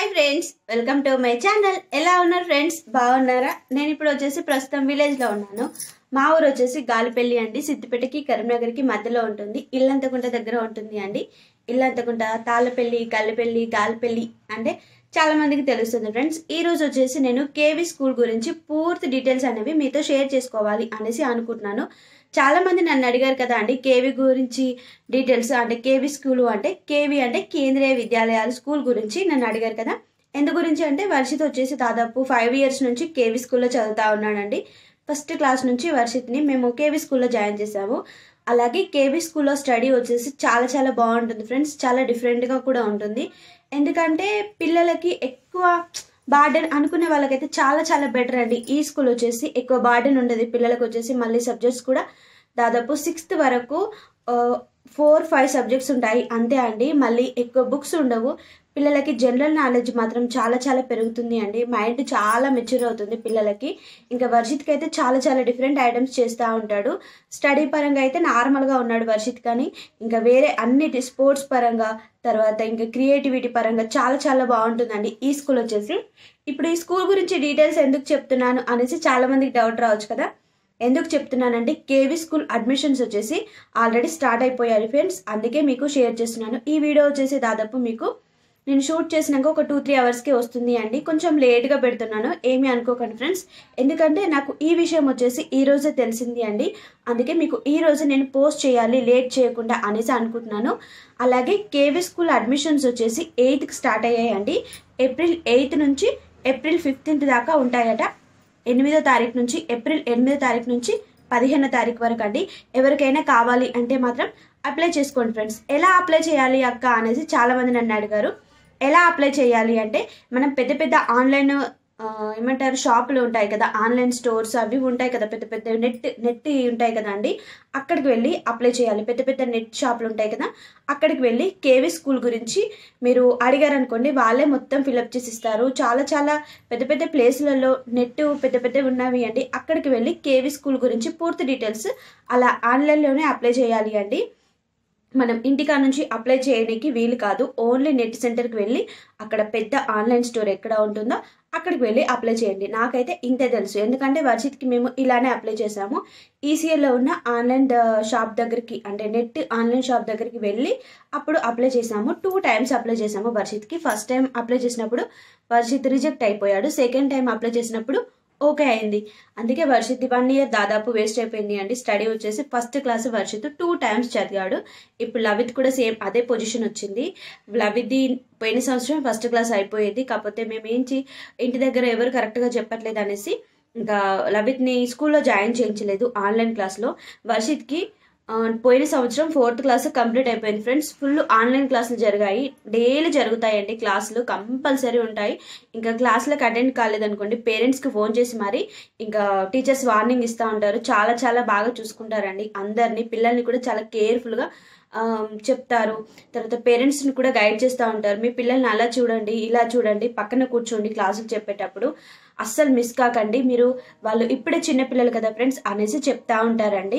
hi friends welcome to my channel ఎలా ఉన్నారు friends బాగున్నారా నేను ఇప్పుడు వచ్చేసి ప్రస్తుతం విలేజ్ లో ఉన్నాను మా ఊరు వచ్చేసి గాలిపల్లి అండి సిద్దిపేటకి కరీంనగర్కి మధ్యలో ఉంటుంది ఇల్లంతకుంట దగ్గర ఉంటుంది అండి ఇల్లంతకుంట తాళ్ళపల్లి కల్లిపల్లి గాలిపల్లి అంటే చాలా మందికి తెలుస్తుంది ఫ్రెండ్స్ ఈ రోజు వచ్చేసి నేను కేవీ స్కూల్ గురించి పూర్తి డీటెయిల్స్ అనేవి మీతో షేర్ చేసుకోవాలి అనేసి అనుకుంటున్నాను చాలా మంది నన్ను అడిగారు కదా అండి కేవీ గురించి డీటెయిల్స్ అంటే కేవీ స్కూల్ అంటే కేవీ అంటే కేంద్రీయ విద్యాలయాల స్కూల్ గురించి నన్ను అడిగారు కదా ఎందు గురించి అంటే వర్షిత్ వచ్చేసి దాదాపు ఫైవ్ ఇయర్స్ నుంచి కేవీ స్కూల్లో చదువుతా ఉన్నాడండి ఫస్ట్ క్లాస్ నుంచి వర్షిత్ని మేము కేవీ స్కూల్లో జాయిన్ చేసాము అలాగే కేవీ స్కూల్లో స్టడీ వచ్చేసి చాలా చాలా బాగుంటుంది ఫ్రెండ్స్ చాలా డిఫరెంట్గా కూడా ఉంటుంది ఎందుకంటే పిల్లలకి ఎక్కువ బార్డెన్ అనుకునే వాళ్ళకైతే చాలా చాలా బెటర్ అండి ఈ స్కూల్ వచ్చేసి ఎక్కువ బార్డెన్ ఉండదు పిల్లలకు వచ్చేసి మళ్ళీ సబ్జెక్ట్స్ కూడా దాదాపు సిక్స్త్ వరకు ఫోర్ ఫైవ్ సబ్జెక్ట్స్ ఉంటాయి అంతే అండి మళ్ళీ ఎక్కువ బుక్స్ ఉండవు పిల్లలకి జనరల్ నాలెడ్జ్ మాత్రం చాలా చాలా పెరుగుతుంది అండి మైండ్ చాలా మెచ్యూర్ అవుతుంది పిల్లలకి ఇంకా వర్షిత్కి అయితే చాలా చాలా డిఫరెంట్ ఐటమ్స్ చేస్తూ ఉంటాడు స్టడీ పరంగా అయితే నార్మల్గా ఉన్నాడు వర్షిత్ కానీ ఇంకా వేరే అన్నిటి స్పోర్ట్స్ పరంగా తర్వాత ఇంకా క్రియేటివిటీ పరంగా చాలా చాలా బాగుంటుందండి ఈ స్కూల్ వచ్చేసి ఇప్పుడు ఈ స్కూల్ గురించి డీటెయిల్స్ ఎందుకు చెప్తున్నాను అనేసి చాలా మందికి డౌట్ రావచ్చు కదా ఎందుకు చెప్తున్నానంటే కేవీ స్కూల్ అడ్మిషన్స్ వచ్చేసి ఆల్రెడీ స్టార్ట్ అయిపోయాయి ఫ్రెండ్స్ అందుకే మీకు షేర్ చేస్తున్నాను ఈ వీడియో వచ్చేసి దాదాపు మీకు నేను షూట్ చేసినాక ఒక టూ త్రీ అవర్స్కి వస్తుంది అండి కొంచెం లేట్గా పెడుతున్నాను ఏమీ అనుకోకండి ఫ్రెండ్స్ ఎందుకంటే నాకు ఈ విషయం వచ్చేసి ఈ రోజే తెలిసింది అండి అందుకే మీకు ఈ రోజు నేను పోస్ట్ చేయాలి లేట్ చేయకుండా అనేసి అనుకుంటున్నాను అలాగే కేవీ స్కూల్ అడ్మిషన్స్ వచ్చేసి ఎయిత్కి స్టార్ట్ అయ్యాయండి ఏప్రిల్ ఎయిత్ నుంచి ఏప్రిల్ ఫిఫ్టీన్త్ దాకా ఉంటాయట ఎనిమిదో తారీఖు నుంచి ఏప్రిల్ ఎనిమిదో తారీఖు నుంచి పదిహేనో తారీఖు వరకు అండి ఎవరికైనా కావాలి అంటే మాత్రం అప్లై చేసుకోండి ఫ్రెండ్స్ ఎలా అప్లై చేయాలి అక్క అనేసి చాలా మంది నన్ను అడిగారు ఎలా అప్లై చేయాలి అంటే మనం పెద్ద పెద్ద ఆన్లైన్ ఆ, ఏమంటారు షాపులు ఉంటాయి కదా ఆన్లైన్ స్టోర్స్ అవి ఉంటాయి కదా పెద్ద పెద్ద నెట్ నెట్ ఉంటాయి కదా అండి అక్కడికి వెళ్ళి అప్లై చేయాలి పెద్ద పెద్ద నెట్ షాపులు ఉంటాయి కదా అక్కడికి వెళ్ళి కేవీ స్కూల్ గురించి మీరు అడిగారు అనుకోండి వాళ్ళే మొత్తం ఫిలప్ చేసి ఇస్తారు చాలా చాలా పెద్ద పెద్ద ప్లేసులలో నెట్ పెద్ద పెద్ద ఉన్నవి అండి అక్కడికి వెళ్ళి కేవీ స్కూల్ గురించి పూర్తి డీటెయిల్స్ అలా ఆన్లైన్లోనే అప్లై చేయాలి అండి మనం ఇంటికా నుంచి అప్లై చేయడానికి వీలు కాదు ఓన్లీ నెట్ సెంటర్కి వెళ్ళి అక్కడ పెద్ద ఆన్లైన్ స్టోర్ ఎక్కడ ఉంటుందో అక్కడికి వెళ్ళి అప్లై చేయండి నాకైతే ఇంతే తెలుసు ఎందుకంటే వర్షిత్కి మేము ఇలానే అప్లై చేసాము ఈసీఎల్లో ఉన్న ఆన్లైన్ ద- షాప్ దగ్గరికి అంటే నెట్ ఆన్లైన్ షాప్ దగ్గరికి వెళ్ళి అప్పుడు అప్లై చేసాము టూ టైమ్స్ అప్లై చేసాము వర్షిత్కి ఫస్ట్ టైం అప్లై చేసినప్పుడు వర్షిత్ రిజెక్ట్ అయిపోయాడు సెకండ్ టైం అప్లై చేసినప్పుడు ఓకే అయింది అందుకే వర్షిత్ వన్ ఇయర్ దాదాపు వేస్ట్ అయిపోయింది అండి స్టడీ వచ్చేసి first class Varshith two times చదివాడు ఇప్పుడు లవిత్ కూడా సేమ్ అదే పొజిషన్ వచ్చింది లవిత్ది పోయిన సంవత్సరం ఫస్ట్ క్లాస్ అయిపోయేది కాకపోతే మేము ఏంచి ఇంటి దగ్గర ఎవరు కరెక్ట్గా చెప్పట్లేదు అనేసి ఇంకా లవిత్ని స్కూల్లో జాయిన్ చేయించలేదు ఆన్లైన్ క్లాస్లో వర్షిత్కి ఆ, పోయిన సంవత్సరం ఫోర్త్ క్లాస్ కంప్లీట్ అయిపోయింది ఫ్రెండ్స్ ఫుల్ ఆన్లైన్ క్లాసులు జరిగాయి డైలీ జరుగుతాయండి క్లాసులు కంపల్సరీ ఉంటాయి ఇంకా క్లాసులకు అటెండ్ కాలేదనుకోండి పేరెంట్స్కి ఫోన్ చేసి మరి ఇంకా టీచర్స్ వార్నింగ్ ఇస్తూ ఉంటారు చాలా చాలా బాగా చూసుకుంటారండి అందరినీ పిల్లల్ని కూడా చాలా కేర్ఫుల్గా చెప్తారు తర్వాత పేరెంట్స్ని కూడా గైడ్ చేస్తూ ఉంటారు మీ పిల్లల్ని అలా చూడండి ఇలా చూడండి పక్కన కూర్చోండి క్లాసులు చెప్పేటప్పుడు అస్సలు మిస్ కాకండి మీరు వాళ్ళు ఇప్పుడే చిన్నపిల్లలు కదా ఫ్రెండ్స్ అనేసి చెప్తా ఉంటారండి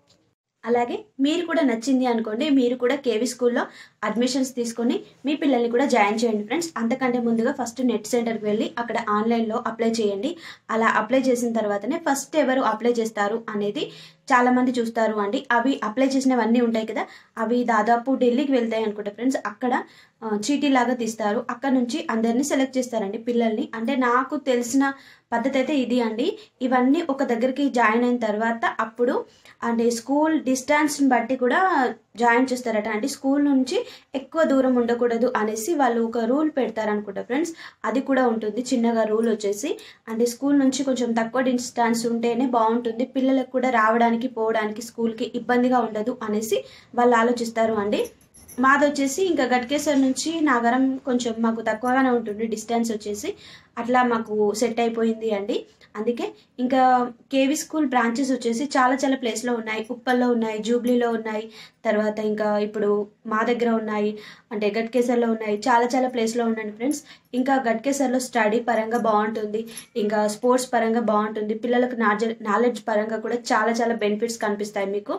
అలాగే మీరు కూడా నచ్చింది అనుకోండి మీరు కూడా కేవీ స్కూల్లో అడ్మిషన్స్ తీసుకొని మీ పిల్లల్ని కూడా జాయిన్ చేయండి ఫ్రెండ్స్ అంతకంటే ముందుగా ఫస్ట్ నెట్ సెంటర్కి వెళ్ళి అక్కడ ఆన్లైన్లో అప్లై చేయండి అలా అప్లై చేసిన తర్వాతనే ఫస్ట్ ఎవరు అప్లై చేస్తారు అనేది చాలా మంది చూస్తారు అండి అవి అప్లై చేసినవన్నీ ఉంటాయి కదా అవి దాదాపు ఢిల్లీకి వెళ్తాయి అనుకుంటా ఫ్రెండ్స్ అక్కడ ఆ, చీటీ లాగా తీస్తారు అక్కడ నుంచి అందరినీ సెలెక్ట్ చేస్తారండి పిల్లల్ని అంటే నాకు తెలిసిన పద్ధతి అయితే ఇది అండి ఇవన్నీ ఒక దగ్గరికి జాయిన్ అయిన తర్వాత అప్పుడు అంటే స్కూల్ డిస్టెన్స్ని బట్టి కూడా జాయిన్ చేస్తారట అంటే స్కూల్ నుంచి ఎక్కువ దూరం ఉండకూడదు అనేసి వాళ్ళు ఒక రూల్ పెడతారు అనుకుంటా ఫ్రెండ్స్ అది కూడా ఉంటుంది చిన్నగా రూల్ వచ్చేసి అంటే స్కూల్ నుంచి కొంచెం తక్కువ డిస్టెన్స్ ఉంటేనే బాగుంటుంది పిల్లలకు కూడా రావడానికి పోవడానికి స్కూల్కి ఇబ్బందిగా ఉండదు అనేసి వాళ్ళు ఆలోచిస్తారు అండి మాది వచ్చేసి ఇంకా గట్కేశ్వర్ నుంచి నాగరం కొంచెం మాకు తక్కువగానే ఉంటుంది డిస్టెన్స్ వచ్చేసి అట్లా మాకు సెట్ అయిపోయింది అండి అందుకే ఇంకా కేవీ స్కూల్ బ్రాంచెస్ వచ్చేసి చాలా చాలా ప్లేస్లో ఉన్నాయి ఉప్పల్లో ఉన్నాయి జూబ్లీలో ఉన్నాయి తర్వాత ఇంకా ఇప్పుడు మా దగ్గర ఉన్నాయి అంటే గట్కేసర్లో ఉన్నాయి చాలా చాలా ప్లేస్లో ఉన్నాయి ఫ్రెండ్స్ ఇంకా గట్కేసర్లో స్టడీ పరంగా బాగుంటుంది ఇంకా స్పోర్ట్స్ పరంగా బాగుంటుంది పిల్లలకు నాలెడ్జ్ నాలెడ్జ్ పరంగా కూడా చాలా చాలా బెనిఫిట్స్ కనిపిస్తాయి మీకు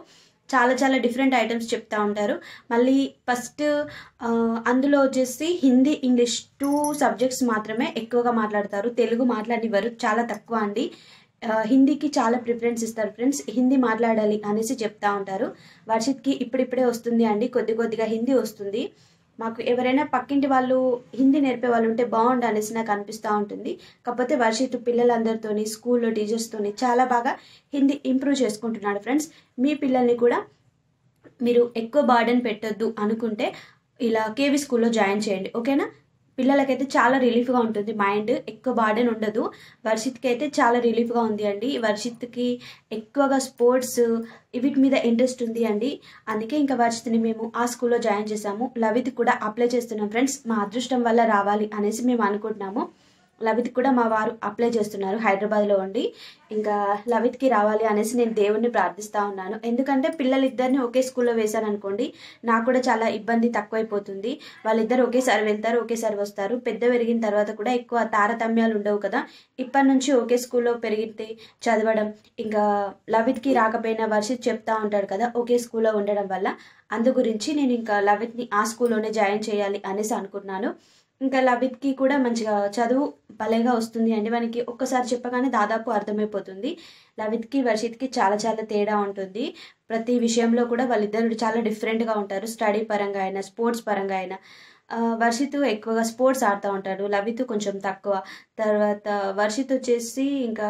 చాలా చాలా డిఫరెంట్ ఐటమ్స్ చెప్తా ఉంటారు మళ్ళీ ఫస్ట్ ఆ, అందులో వచ్చేసి హిందీ ఇంగ్లీష్ టూ సబ్జెక్ట్స్ మాత్రమే ఎక్కువగా మాట్లాడతారు తెలుగు మాట్లాడినవారు చాలా తక్కువ అండి ఆ, హిందీకి చాలా ప్రిఫరెన్స్ ఇస్తారు ఫ్రెండ్స్ హిందీ మాట్లాడాలి అనేసి చెప్తా ఉంటారు వర్షిత్కి ఇప్పుడిప్పుడే వస్తుంది అండి కొద్ది కొద్దిగా హిందీ వస్తుంది మాకు ఎవరైనా పక్కింటి వాళ్ళు హిందీ నేర్పే వాళ్ళు ఉంటే బాగుండు అనేసి నాకు అనిపిస్తూ ఉంటుంది కాకపోతే వర్షిత్ పిల్లలందరితోని స్కూల్లో టీచర్స్తోని చాలా బాగా హిందీ ఇంప్రూవ్ చేసుకుంటున్నాడు ఫ్రెండ్స్ మీ పిల్లల్ని కూడా మీరు ఎక్కువ బార్డెన్ పెట్టొద్దు అనుకుంటే ఇలా కేవీ స్కూల్లో జాయిన్ చేయండి ఓకేనా పిల్లలకైతే చాలా రిలీఫ్గా ఉంటుంది మైండ్ ఎక్కువ బార్డెన్ ఉండదు వర్షిత్కి అయితే చాలా రిలీఫ్గా ఉంది అండి వర్షిత్కి ఎక్కువగా స్పోర్ట్స్ వీటి మీద ఇంట్రెస్ట్ ఉంది అండి అందుకే ఇంకా వర్షిత్ని మేము ఆ స్కూల్లో జాయిన్ చేసాము లవిత్ కూడా అప్లై చేస్తున్నాం ఫ్రెండ్స్ మా అదృష్టం వల్ల రావాలి అనేసి మేము అనుకుంటున్నాము లవిత్ కూడా మా వారు అప్లై చేస్తున్నారు హైదరాబాద్లో ఉండి ఇంకా లవిత్కి రావాలి అనేసి నేను దేవుణ్ణి ప్రార్థిస్తూ ఉన్నాను ఎందుకంటే పిల్లలిద్దరిని ఒకే స్కూల్లో వేశాను అనుకోండి నాకు కూడా చాలా ఇబ్బంది తక్కువైపోతుంది వాళ్ళిద్దరు ఒకేసారి వెళ్తారు ఒకేసారి వస్తారు పెద్ద పెరిగిన తర్వాత కూడా ఎక్కువ తారతమ్యాలు ఉండవు కదా ఇప్పటి నుంచి ఒకే స్కూల్లో పెరిగితే చదవడం ఇంకా లవిత్కి రాకపోయినా వర్షిత్ చెప్తా ఉంటాడు కదా ఒకే స్కూల్లో ఉండడం వల్ల అందు గురించి నేను ఇంకా లవిత్ని ఆ స్కూల్లోనే జాయిన్ చేయాలి అనేసి అనుకున్నాను ఇంకా లవిత్కి కూడా మంచిగా చదువు భలేగా వస్తుంది అండి మనకి ఒక్కసారి చెప్పగానే దాదాపు అర్థమైపోతుంది లవిత్కి వర్షిత్కి చాలా చాలా తేడా ఉంటుంది ప్రతి విషయంలో కూడా వాళ్ళిద్దరు చాలా డిఫరెంట్గా ఉంటారు స్టడీ పరంగా అయినా స్పోర్ట్స్ పరంగా అయినా ఆ, వర్షిత్ ఎక్కువగా స్పోర్ట్స్ ఆడుతూ ఉంటాడు లవిత్ కొంచెం తక్కువ తర్వాత వర్షిత్ వచ్చేసి ఇంకా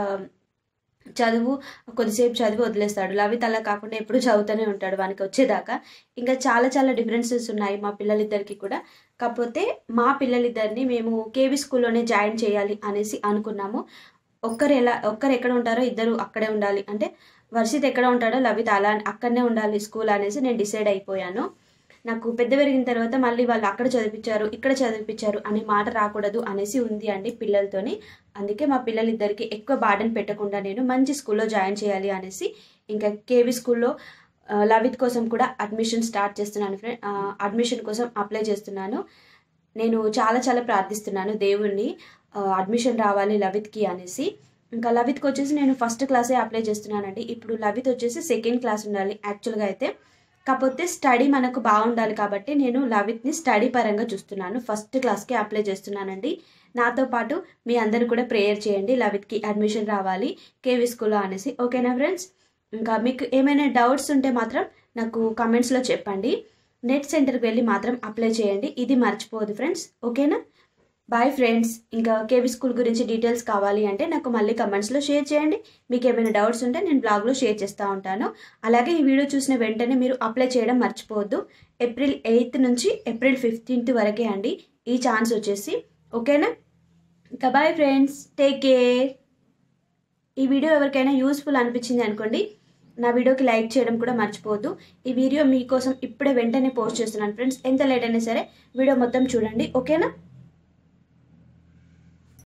చదువు కొద్దిసేపు చదివి వదిలేస్తాడు లవిత్ అలా కాకుండా ఎప్పుడు చదువుతూనే ఉంటాడు వానికి వచ్చేదాకా ఇంకా చాలా చాలా డిఫరెన్సెస్ ఉన్నాయి మా పిల్లలిద్దరికి కూడా కాకపోతే మా పిల్లలిద్దరిని మేము కేవీ స్కూల్లోనే జాయిన్ చేయాలి అనేసి అనుకున్నాము ఒక్కరు ఎలా ఒక్కరు ఎక్కడ ఉంటారో ఇద్దరు అక్కడే ఉండాలి అంటే వర్షిత్ ఎక్కడ ఉంటాడో లవిత్ అలా అక్కడనే ఉండాలి స్కూల్ అనేసి నేను డిసైడ్ అయిపోయాను నాకు పెద్ద పెరిగిన తర్వాత మళ్ళీ వాళ్ళు అక్కడ చదివించారు ఇక్కడ చదివించారు అనే మాట రాకూడదు అనేసి ఉంది అండి పిల్లలతోని అందుకే మా పిల్లలిద్దరికి ఎక్కువ బార్డెన్ పెట్టకుండా నేను మంచి స్కూల్లో జాయిన్ చేయాలి అనేసి ఇంకా కేవీ స్కూల్లో ఆ, లవిత్ కోసం కూడా అడ్మిషన్ స్టార్ట్ చేస్తున్నాను ఫ్రెండ్ ఆ, అడ్మిషన్ కోసం అప్లై చేస్తున్నాను నేను చాలా చాలా ప్రార్థిస్తున్నాను దేవుణ్ణి ఆ, అడ్మిషన్ రావాలి లవిత్కి అనేసి ఇంకా లవిత్కి వచ్చేసి నేను ఫస్ట్ క్లాసే అప్లై చేస్తున్నానండి ఇప్పుడు లవిత్ వచ్చేసి సెకండ్ క్లాస్ ఉండాలి యాక్చువల్గా అయితే కాకపోతే స్టడీ మనకు బాగుండాలి కాబట్టి నేను లవిత్ని స్టడీ పరంగా చూస్తున్నాను ఫస్ట్ క్లాస్కి అప్లై చేస్తున్నానండి నాతో పాటు మీ అందరు కూడా ప్రేయర్ చేయండి లవిత్కి అడ్మిషన్ రావాలి కేవీ స్కూల్లో అనేసి ఓకేనా ఫ్రెండ్స్ ఇంకా మీకు ఏమైనా డౌట్స్ ఉంటే మాత్రం నాకు కమెంట్స్లో చెప్పండి నెట్ సెంటర్కి వెళ్ళి మాత్రం అప్లై చేయండి ఇది మర్చిపోదు ఫ్రెండ్స్ ఓకేనా బాయ్ ఫ్రెండ్స్ ఇంకా కేవీ స్కూల్ గురించి డీటెయిల్స్ కావాలి అంటే నాకు మళ్ళీ కమెంట్స్లో షేర్ చేయండి మీకు ఏమైనా డౌట్స్ ఉంటే నేను బ్లాగ్లో షేర్ చేస్తూ ఉంటాను అలాగే ఈ వీడియో చూసిన వెంటనే మీరు అప్లై చేయడం మర్చిపోవద్దు ఏప్రిల్ ఎయిత్ నుంచి ఏప్రిల్ ఫిఫ్టీన్త్ వరకే అండి ఈ ఛాన్స్ వచ్చేసి ఓకేనా ఇంకా బాయ్ ఫ్రెండ్స్ టేక్ కేర్ ఈ వీడియో ఎవరికైనా యూస్ఫుల్ అనిపించింది అనుకోండి నా వీడియోకి లైక్ చేయడం కూడా మర్చిపోవద్దు ఈ వీడియో మీకోసం ఇప్పుడే వెంటనే పోస్ట్ చేస్తున్నాను ఫ్రెండ్స్ ఎంత లేట్ అయినా సరే వీడియో మొత్తం చూడండి ఓకేనా